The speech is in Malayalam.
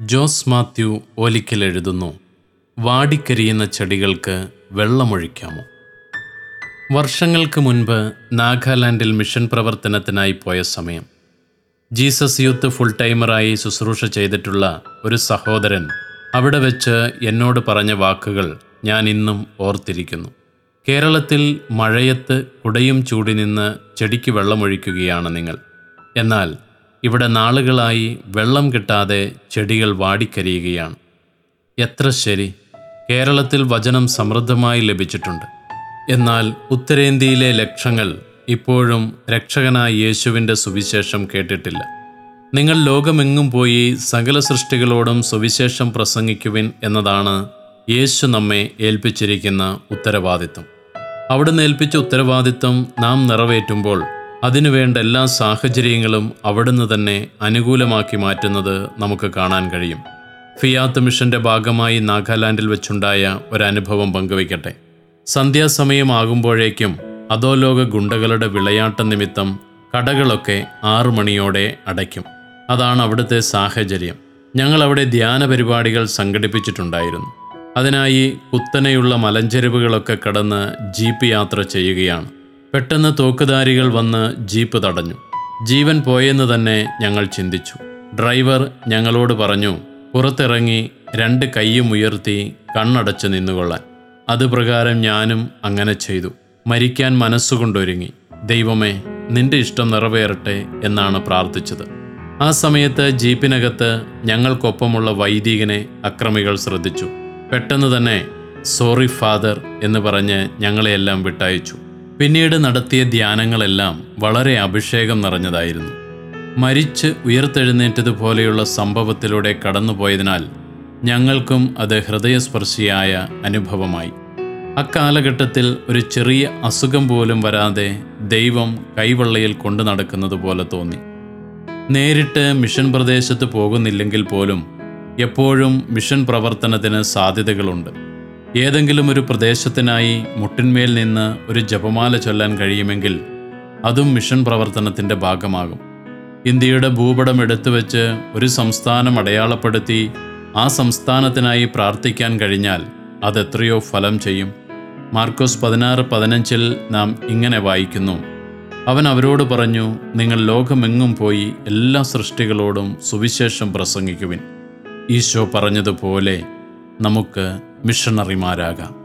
ജോസ് മാത്യു ഓലിക്കൽ എഴുതുന്നു വാടിക്കരിയുന്ന ചെടികൾക്ക് വെള്ളമൊഴിക്കാമോ വർഷങ്ങൾക്ക് മുൻപ് നാഗാലാൻഡിൽ മിഷൻ പ്രവർത്തനത്തിനായി പോയ സമയം ജീസസ് യൂത്ത് ഫുൾ ടൈമറായി ശുശ്രൂഷ ചെയ്തിട്ടുള്ള ഒരു സഹോദരൻ അവിടെ വെച്ച് എന്നോട് പറഞ്ഞ വാക്കുകൾ ഞാൻ ഇന്നും ഓർത്തിരിക്കുന്നു കേരളത്തിൽ മഴയത്ത് കുടയും ചൂടി നിന്ന് ചെടിക്ക് വെള്ളമൊഴിക്കുകയാണ് നിങ്ങൾ എന്നാൽ ഇവിടെ നാളുകളായി വെള്ളം കിട്ടാതെ ചെടികൾ വാടിക്കരിയുകയാണ് എത്ര ശരി കേരളത്തിൽ വചനം സമൃദ്ധമായി ലഭിച്ചിട്ടുണ്ട് എന്നാൽ ഉത്തരേന്ത്യയിലെ ലക്ഷങ്ങൾ ഇപ്പോഴും രക്ഷകനായ യേശുവിൻ്റെ സുവിശേഷം കേട്ടിട്ടില്ല നിങ്ങൾ ലോകമെങ്ങും പോയി സകല സൃഷ്ടികളോടും സുവിശേഷം പ്രസംഗിക്കുവിൻ എന്നതാണ് യേശു നമ്മെ ഏൽപ്പിച്ചിരിക്കുന്ന ഉത്തരവാദിത്വം അവിടുന്ന് ഏൽപ്പിച്ച ഉത്തരവാദിത്വം നാം നിറവേറ്റുമ്പോൾ അതിനുവേണ്ട എല്ലാ സാഹചര്യങ്ങളും അവിടുന്ന് തന്നെ അനുകൂലമാക്കി മാറ്റുന്നത് നമുക്ക് കാണാൻ കഴിയും ഫിയാത്ത് മിഷന്റെ ഭാഗമായി നാഗാലാൻഡിൽ വെച്ചുണ്ടായ ഒരനുഭവം പങ്കുവയ്ക്കട്ടെ സന്ധ്യാസമയമാകുമ്പോഴേക്കും അധോലോക ഗുണ്ടകളുടെ വിളയാട്ട നിമിത്തം കടകളൊക്കെ ആറു മണിയോടെ അടയ്ക്കും അതാണ് അവിടുത്തെ സാഹചര്യം ഞങ്ങൾ അവിടെ ധ്യാന പരിപാടികൾ സംഘടിപ്പിച്ചിട്ടുണ്ടായിരുന്നു അതിനായി കുത്തനെയുള്ള മലഞ്ചെരുവുകളൊക്കെ കടന്ന് ജീപ്പ് യാത്ര ചെയ്യുകയാണ് പെട്ടെന്ന് തോക്കുധാരികൾ വന്ന് ജീപ്പ് തടഞ്ഞു ജീവൻ പോയെന്ന് തന്നെ ഞങ്ങൾ ചിന്തിച്ചു ഡ്രൈവർ ഞങ്ങളോട് പറഞ്ഞു പുറത്തിറങ്ങി രണ്ട് കൈയും ഉയർത്തി കണ്ണടച്ച് നിന്നുകൊള്ളാൻ അതുപ്രകാരം ഞാനും അങ്ങനെ ചെയ്തു മരിക്കാൻ മനസ്സുകൊണ്ടൊരുങ്ങി ദൈവമേ നിന്റെ ഇഷ്ടം നിറവേറട്ടെ എന്നാണ് പ്രാർത്ഥിച്ചത് ആ സമയത്ത് ജീപ്പിനകത്ത് ഞങ്ങൾക്കൊപ്പമുള്ള വൈദികനെ അക്രമികൾ ശ്രദ്ധിച്ചു പെട്ടെന്ന് തന്നെ സോറി ഫാദർ എന്ന് പറഞ്ഞ് ഞങ്ങളെയെല്ലാം വിട്ടയച്ചു പിന്നീട് നടത്തിയ ധ്യാനങ്ങളെല്ലാം വളരെ അഭിഷേകം നിറഞ്ഞതായിരുന്നു മരിച്ച് ഉയർത്തെഴുന്നേറ്റതുപോലെയുള്ള സംഭവത്തിലൂടെ കടന്നുപോയതിനാൽ ഞങ്ങൾക്കും അത് ഹൃദയസ്പർശിയായ അനുഭവമായി അക്കാലഘട്ടത്തിൽ ഒരു ചെറിയ അസുഖം പോലും വരാതെ ദൈവം കൈവെള്ളയിൽ കൊണ്ടു നടക്കുന്നത് പോലെ തോന്നി നേരിട്ട് മിഷൻ പ്രദേശത്ത് പോകുന്നില്ലെങ്കിൽ പോലും എപ്പോഴും മിഷൻ പ്രവർത്തനത്തിന് സാധ്യതകളുണ്ട് ഏതെങ്കിലും ഒരു പ്രദേശത്തിനായി മുട്ടിന്മേൽ നിന്ന് ഒരു ജപമാല ചൊല്ലാൻ കഴിയുമെങ്കിൽ അതും മിഷൻ പ്രവർത്തനത്തിൻ്റെ ഭാഗമാകും ഇന്ത്യയുടെ ഭൂപടം എടുത്തു വെച്ച് ഒരു സംസ്ഥാനം അടയാളപ്പെടുത്തി ആ സംസ്ഥാനത്തിനായി പ്രാർത്ഥിക്കാൻ കഴിഞ്ഞാൽ അതെത്രയോ ഫലം ചെയ്യും മാർക്കോസ് പതിനാറ് പതിനഞ്ചിൽ നാം ഇങ്ങനെ വായിക്കുന്നു അവൻ അവരോട് പറഞ്ഞു നിങ്ങൾ ലോകമെങ്ങും പോയി എല്ലാ സൃഷ്ടികളോടും സുവിശേഷം പ്രസംഗിക്കുവിൻ ഈശോ പറഞ്ഞതുപോലെ നമുക്ക് മിഷണറിമാരാകാം